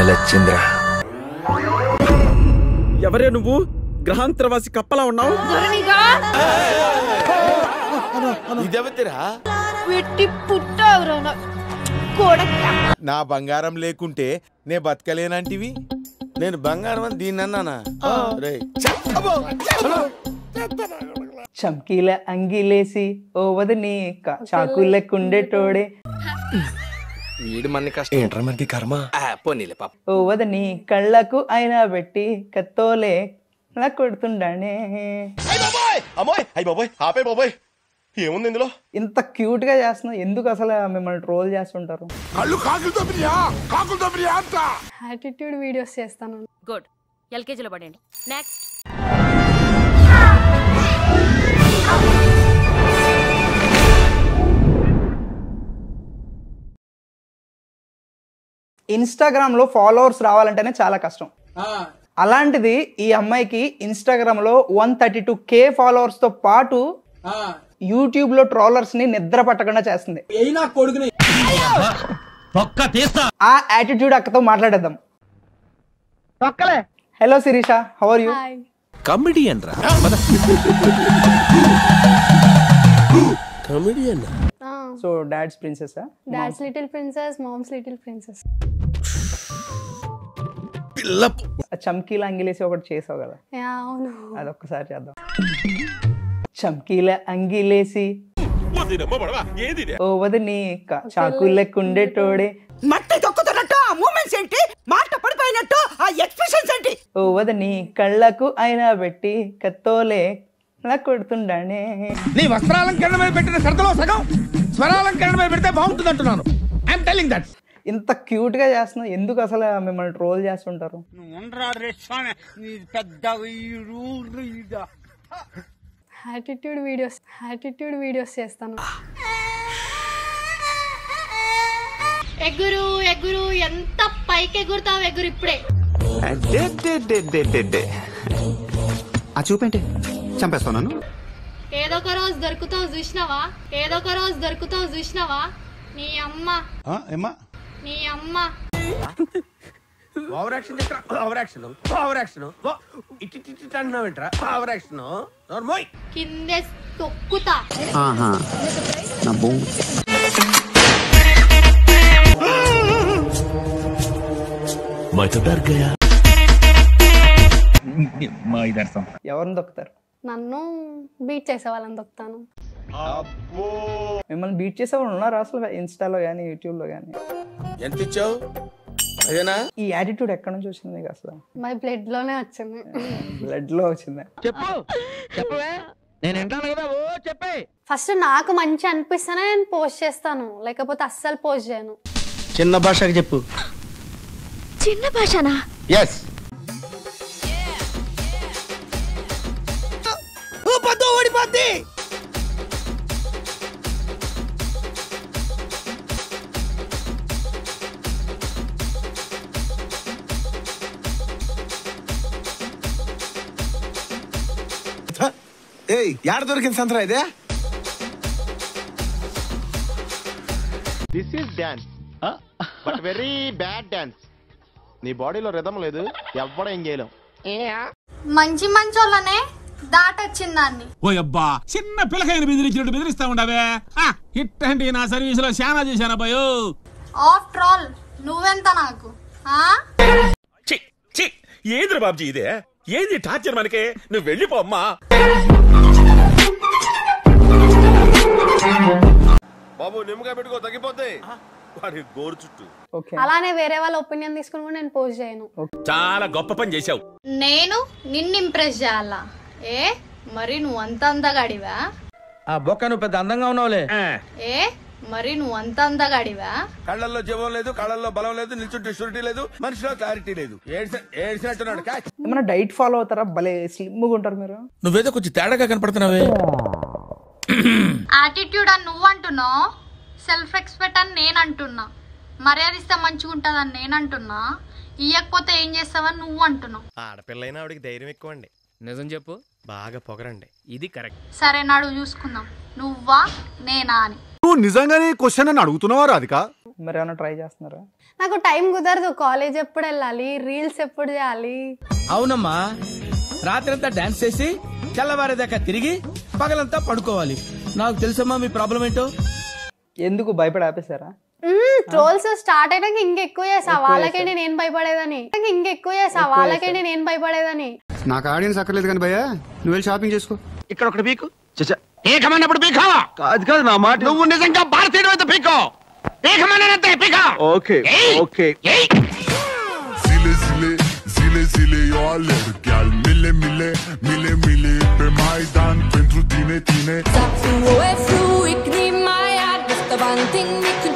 Signal వచ్చిందిరా ఎవరే నువ్వు గ్రహాంతరవాసి కప్పలా ఉన్నావు ఇదెవతిరా వెట్టి పుట్టావురా నా కొడక నా బంగారం లేకుంటే నే బతకలేనంటివి నేను బంగారం అని దీన్ని అన్నానా రేయ్, ఛ, అబ్బో, అబ్బో. చమ్కీల అంగిలేసి ఓ వదని చాకులెక్కుండేటోడే వీడు మన కష్టం ఏంట్రా మనకి కర్మ పోనీలే పాప ఓ వదని కళ్ళకు అయినా పెట్టి కత్తోలే అలా కొడుతుండానే అమ్మాయి అయ్యి బాబోయ్ ఆపే బాబోయ్ ఏముంది ఇందులో ఇంత క్యూట్ గా చేస్తున్నావు ఎందుకు అసలు మిమ్మల్ని ట్రోల్ చేస్తుంటారు యాటిట్యూడ్ వీడియోస్ చేస్తాను గుడ్ ఎల్కేజీలో పడండి నెక్స్ట్ ఇన్స్టాగ్రామ్ లో ఫాలోవర్స్ రావాలంటేనే చాలా కష్టం అలాంటిది ఈ అమ్మాయికి ఇన్స్టాగ్రామ్ లో one thirty two K followers తో పాటు యూట్యూబ్ లో ట్రోలర్స్ ని నిద్ర పట్టకుండా చేస్తుంది ఆ యాటిట్యూడ్ అక్కతో మాట్లాడేద్దాం hello Sirisha how are you hi comedian రా so dad's princess dad's little princess mom's little princess చమ్కీల అంగిలేసి ఒకటి చేసావు కదా అవును అదొక్కసారి చేద్దాం చమ్కీల అంగిలేసి ఓ వదిని చాకులెక్కుండేటోడే మట్టి తొక్కుతున్నట్టు ఆ మూమెంట్స్ ఏంటి మాట పడిపోయినట్టు ఆ ఎక్స్ప్రెషన్స్ ఏంటి ఓ వదని కళ్ళకు అయినా పెట్టి కత్తోలే అలా కొడుతుండానే నీ వస్త్రాలంకరణ మీద పెట్టిన సరదలో సగం స్వరాలంకరణ మీద పెడితే బాగుంటుంది అంటున్నాను ఐఎమ్ టెలింగ్ దట్ ఇంత క్యూట్ గా చేస్తున్నావు ఎందుకు అసలు మిమ్మల్ని ట్రోల్ చేస్తుంటారు యాటిట్యూడ్ వీడియోస్ యాటిట్యూడ్ వీడియోస్ చేస్తాను ఎగురు ఎగురు ఎంత పైకి ఎగురుతావు ఎగురు ఇప్పుడే ఆ చూపేంటి చంపేస్తున్నాను ఏదో ఒక రోజు దొరుకుతావు చూసినావా ఏదో ఒక రోజు దొరుకుతావు చూసినావా నీ అమ్మ ఏమ్మా నీ అమ్మ ఓవర్ యాక్షన్ చక్ర ఓవర్ యాక్షన్ ఓవర్ యాక్షన్ ఇటు ఇటు ఇటు అంటున్నావు ఏంట్రా ఓవర్ యాక్షన్ నోర్మోయ్ కిందే తొక్కుతా ఆహా నా బొంగు ఎవరిని దొక్కుతారు నన్ను బీట్ చేసే వాళ్ళని దొక్కుతాను మిమ్మల్ని బీట్ చేసేవాళ్ళు ఉన్నారు అసలు ఇన్స్టాలో కానీ యూట్యూబ్ లో కానీ ఎంత ఇచ్చావు అదేనా ఈ యాటిట్యూడ్ ఎక్కడి నుంచి వచ్చింది నీకు అసలు మై బ్లడ్ లోనే వచ్చింది బ్లడ్ లో వచ్చింది చెప్పు చెప్పవే నేను వింటాను కదా ఓ చెప్పే ఫస్ట్ నాకు మంచి అనిపిస్తేనే నేను పోస్ట్ చేస్తాను లేకపోతే అస్సలు పోస్ట్ చేయను చిన్న భాషకి చెప్పు చిన్న భాషనా ఎస్ పొద్దు ఓడిపోద్ది ఏయ్ యాడ దొరికింది సంతరా ఇదే this is dance but very bad dance నీ బాడీలో రిధం లేదు ఎవ్వడ ఏం చేయలేం మంచి మంచోళ్ళనే దాటొచ్చింది దాన్ని ఓ అబ్బా చిన్న పిల్లకాయని బెదిరించినట్టు బెదిరిస్తా ఉండవే ఆ, ఇట్టండి నా సర్వీస్ లో చాలా చేశాను అబ్బాయో ఆఫ్టర్ ఆల్ నువ్వెంత నాకు ఆ ఏదిరా బాబ్జీ ఇదే ఏది టార్చర్ మనకే నువ్వు వెళ్ళిపో అమ్మా బాబు నిమ్మకాయ పెట్టుకో తగ్గిపోద్ది వాడి గోరు చుట్టూ ఓకే అలానే వేరే వాళ్ళ ఒపీనియన్ తీసుకుని కూడా నేను పోస్ట్ చేయను చాలా గొప్ప పని చేశావు నేను నిన్ను ఇంప్రెస్ చేయాలా ఏ మరి నువ్వు అంత అందగాడివా ఆ బొక్క నువ్వు పెద్ద అందంగా ఉన్నావులే ఏ మరి నువ్వు అంత అందగాడివా కళ్ళల్లో జీవం లేదు కళ్ళల్లో బలం లేదు నిల్చుంటే షూరిటీ లేదు మనిషిలో క్లారిటీ లేదు ఏడ్చ- ఏడ్చినట్టున్నాడు క్యాచ్ ఏమైనా డైట్ ఫాలో అవుతారా భలే స్లిమ్గా ఉంటారు మీరు నువ్వేదో కొంచెం తేడాగా కనపడుతున్నావే యాటిట్యూడ్ అని నువ్వు అంటున్నావు సెల్ఫ్ రెస్పెక్ట్ అని నేను అంటున్నా మర్యాద ఇస్తే మంచిగా ఉంటుందని నేను అంటున్నా ఇయ్యకపోతే ఏం చేస్తావని నువ్వు అంటున్నావు ఆడపిల్లైనా ఆవిడకి ధైర్యం ఎక్కువ అండి నిజం చెప్పు బాగా పొగరండి ఇది కరెక్ట్ సరే నాడు చూసుకుందాం నువ్వా నేనా అని నువ్వు నిజంగానే క్వశ్చన్ అని అడుగుతున్నావా రాధిక మరి ఏమైనా ట్రై చేస్తున్నారా నాకు టైం కుదరదు కాలేజ్ ఎప్పుడు వెళ్ళాలి రీల్స్ ఎప్పుడు చేయాలి అవునమ్మా రాత్రంతా డాన్స్ చేసి తెల్లవారేదాకా తిరిగి పగలంతా పడుకోవాలి నాకు తెలుసమ్మా మీ ప్రాబ్లం ఏంటో ఎందుకు భయపడి ఆపేశారా ట్రోల్స్ స్టార్ట్ అయినాక ఇంకెక్కువ చేసా వాళ్ళకంటే నేను భయపడేదని నాకు ఇంకెక్కువ చేసా వాళ్ళకంటే నేను భయపడేదని నాకు ఆడియన్స్ అక్కర్లేదు కానీ భయ్యా నువ్వు వెళ్ళి షాపింగ్ చేసుకో ఇక్కడ ఒకటి పీకు ఏకమన్నప్పుడు పీకా అది కాదు నా మాట నువ్వు నిజంగా భారతీయుడు అయితే పీకో ఏకమన్నానంతే పీకా okay okay Zile zile, zile zile eu alerg Iar mile mile, mile mile Pe Maidan pentru tine, tine Sag du, wo er flu, ich nehm mein Herz, das der Wand, Ding, mit